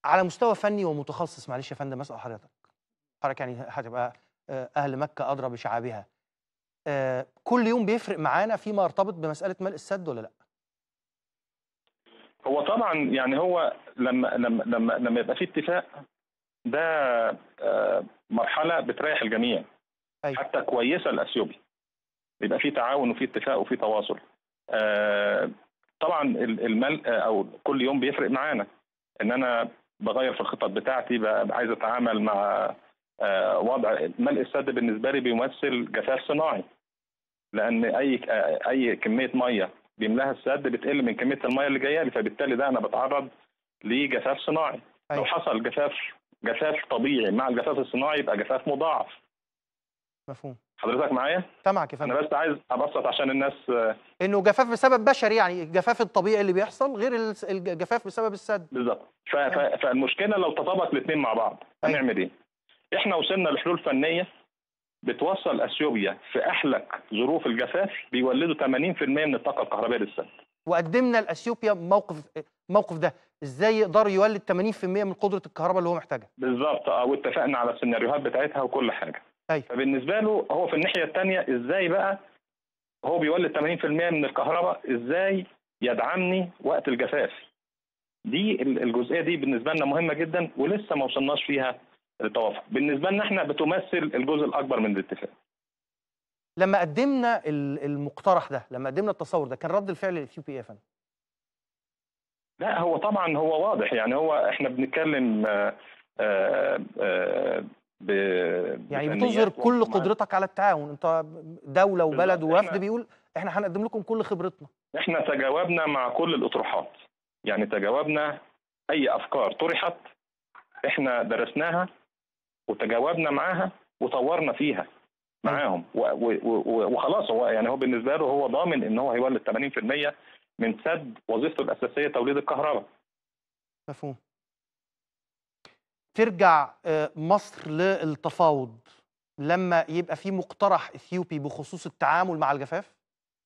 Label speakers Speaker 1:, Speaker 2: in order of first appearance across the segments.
Speaker 1: على مستوى فني ومتخصص معلش يا فندم اسال حضرتك حضرتك يعني هتبقى آه، اهل مكه ادرى بشعابها آه، كل يوم بيفرق معانا فيما يرتبط بمساله ملء السد ولا لا
Speaker 2: هو طبعا يعني هو لما لما لما لما يبقى في اتفاق ده آه، مرحله بتريح الجميع
Speaker 1: أيوة.
Speaker 2: حتى كويسه الاثيوبي يبقى في تعاون وفي اتفاق وفي تواصل آه، طبعا ال- الملء او كل يوم بيفرق معانا ان انا بغير في الخطط بتاعتي بقى عايز اتعامل مع آه، وضع ملء السد بالنسبه لي بيمثل جفاف صناعي لان اي آه، اي كميه ميه بيملاها السد بتقل من كميه الميه اللي جايه لي فبالتالي ده انا بتعرض لجفاف صناعي لو
Speaker 1: أيوة.
Speaker 2: حصل جفاف جفاف طبيعي مع الجفاف الصناعي يبقى جفاف مضاعف
Speaker 1: مفهوم
Speaker 2: حضرتك معايا
Speaker 1: سامعك يا
Speaker 2: انا
Speaker 1: فندم
Speaker 2: بس عايز ابسط عشان الناس آه،
Speaker 1: انه جفاف بسبب بشري يعني الجفاف الطبيعي اللي بيحصل غير الس- الجفاف بسبب السد
Speaker 2: بالظبط ف- ف- فالمشكله لو تطابق الاثنين مع بعض
Speaker 1: أيوة.
Speaker 2: هنعمل ايه؟ احنا وصلنا لحلول فنيه بتوصل اثيوبيا في احلك ظروف الجفاف بيولدوا 80% من الطاقه الكهربائيه للسد
Speaker 1: وقدمنا لاثيوبيا موقف موقف ده ازاي يقدر يولد 80% من قدره الكهرباء اللي هو محتاجها
Speaker 2: بالظبط اه واتفقنا على السيناريوهات بتاعتها وكل حاجه
Speaker 1: أيوة.
Speaker 2: فبالنسبه له هو في الناحيه الثانيه ازاي بقى هو بيولد 80% من الكهرباء ازاي يدعمني وقت الجفاف دي ال- الجزئيه دي بالنسبه لنا مهمه جدا ولسه ما وصلناش فيها للتوافق بالنسبه لنا احنا بتمثل الجزء الاكبر من الاتفاق
Speaker 1: لما قدمنا ال- المقترح ده لما قدمنا التصور ده كان رد الفعل الاثيوبي ايه يا فندم
Speaker 2: لا هو طبعا هو واضح يعني هو احنا بنتكلم آه، آه، آه، ب
Speaker 1: يعني
Speaker 2: بفنيات
Speaker 1: بتظهر كل
Speaker 2: ومعلومات.
Speaker 1: قدرتك على التعاون انت دوله وبلد
Speaker 2: بالظبط.
Speaker 1: ووفد
Speaker 2: إحنا-
Speaker 1: بيقول احنا هنقدم لكم كل خبرتنا
Speaker 2: احنا تجاوبنا مع كل الاطروحات يعني تجاوبنا اي افكار طرحت احنا درسناها وتجاوبنا معاها وطورنا فيها معاهم و- و- و- وخلاص هو يعني هو بالنسبه له هو ضامن ان هو هيولد 80% من سد وظيفته الاساسيه توليد الكهرباء
Speaker 1: مفهوم ترجع آه، مصر للتفاوض لما يبقى في مقترح اثيوبي بخصوص التعامل مع الجفاف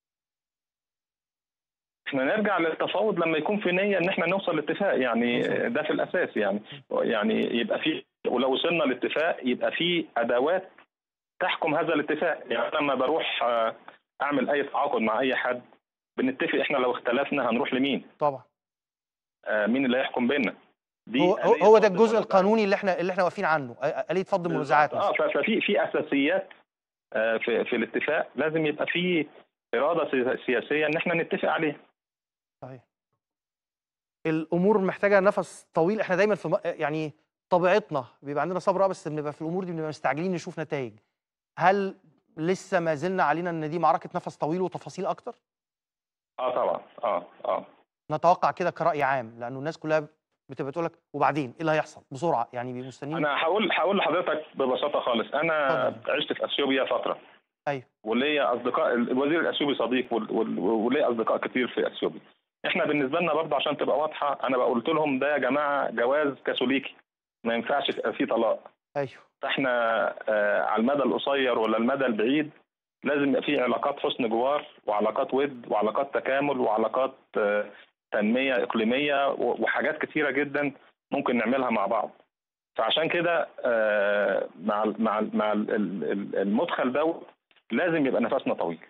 Speaker 2: احنا نرجع للتفاوض لما يكون في نيه ان احنا نوصل لاتفاق يعني
Speaker 1: مظبوط.
Speaker 2: ده في الاساس يعني يعني يبقى في ولو وصلنا لاتفاق يبقى في ادوات تحكم هذا الاتفاق يعني لما بروح آه، اعمل اي تعاقد مع اي حد بنتفق احنا لو اختلفنا هنروح لمين
Speaker 1: طبعا
Speaker 2: آه، مين اللي هيحكم بيننا دي
Speaker 1: هو هو
Speaker 2: آلية
Speaker 1: هو ده
Speaker 2: فض
Speaker 1: الجزء
Speaker 2: المنازعات.
Speaker 1: القانوني اللي احنا اللي احنا واقفين عنه آه، آلية فض المنازعات
Speaker 2: اه
Speaker 1: مثلا.
Speaker 2: ف- ففي في اساسيات آه، في في الاتفاق لازم يبقى في اراده سي- سياسيه ان احنا نتفق عليها
Speaker 1: صحيح الامور محتاجه نفس طويل احنا دايما في م- يعني طبيعتنا بيبقى عندنا صبر اه بس بنبقى في الامور دي بنبقى مستعجلين نشوف نتائج هل لسه ما زلنا علينا ان دي معركه نفس طويل وتفاصيل اكتر
Speaker 2: اه طبعا اه اه
Speaker 1: نتوقع كده كراي عام لانه الناس كلها بتبقى تقول لك وبعدين ايه اللي هيحصل بسرعه يعني بيبقوا مستنيين
Speaker 2: انا هقول هقول لحضرتك ببساطه خالص انا
Speaker 1: اتفضل.
Speaker 2: عشت في اثيوبيا فتره
Speaker 1: ايوه
Speaker 2: وليا اصدقاء الوزير الاثيوبي صديق وال- وال- وليا اصدقاء كتير في اثيوبيا احنا بالنسبه لنا برضه عشان تبقى واضحه انا قلت لهم ده يا جماعه جواز كاثوليكي ما ينفعش يبقى فيه طلاق
Speaker 1: ايوه
Speaker 2: فاحنا آه على المدى القصير ولا المدى البعيد لازم يبقى في علاقات حسن جوار وعلاقات ود وعلاقات تكامل وعلاقات آه تنميه اقليميه و- وحاجات كتيره جدا ممكن نعملها مع بعض فعشان كده آه مع ال- مع ال- مع ال- ال- ال- المدخل دوت لازم يبقى نفسنا طويل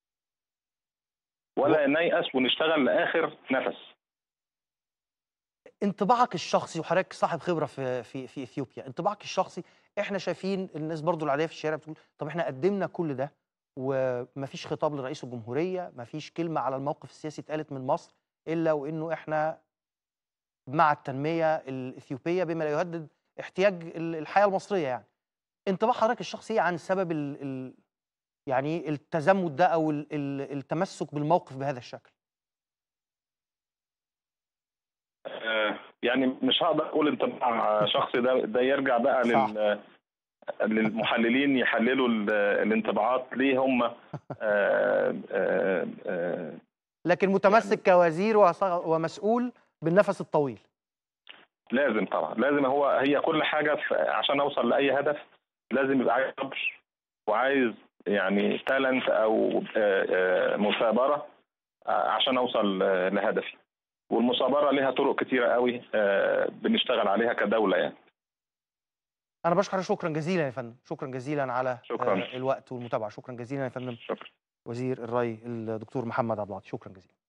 Speaker 2: ولا نيأس ونشتغل لاخر نفس
Speaker 1: انطباعك الشخصي وحضرتك صاحب خبره في في في اثيوبيا انطباعك الشخصي احنا شايفين الناس برضو العاديه في الشارع بتقول طب احنا قدمنا كل ده ومفيش خطاب لرئيس الجمهوريه مفيش كلمه على الموقف السياسي اتقالت من مصر الا وانه احنا مع التنميه الاثيوبيه بما لا يهدد احتياج ال- الحياه المصريه يعني انطباع حضرتك الشخصي إيه عن سبب ال ال يعني التزمت ده او ال ال التمسك بالموقف بهذا الشكل
Speaker 2: آه، يعني مش هقدر اقول انطباع شخصي ده ده يرجع بقى
Speaker 1: صح.
Speaker 2: لل للمحللين يحللوا ال- الانطباعات ليه هم آه، آه، آه،
Speaker 1: لكن متمسك كوزير وص- ومسؤول بالنفس الطويل
Speaker 2: لازم طبعا لازم هو هي كل حاجه في- عشان اوصل لاي هدف لازم يبقى عايز صبر وعايز يعني تالنت او آه، آه، مثابره آه، عشان اوصل آه، لهدفي والمصابره لها طرق كتيره قوي آه، بنشتغل عليها كدوله يعني
Speaker 1: انا بشكرك شكرا جزيلا يا فندم شكرا جزيلا على
Speaker 2: شكراً.
Speaker 1: آه، الوقت والمتابعه شكرا جزيلا يا فندم
Speaker 2: شكرا
Speaker 1: وزير الري الدكتور محمد عبد العاطي شكرا جزيلا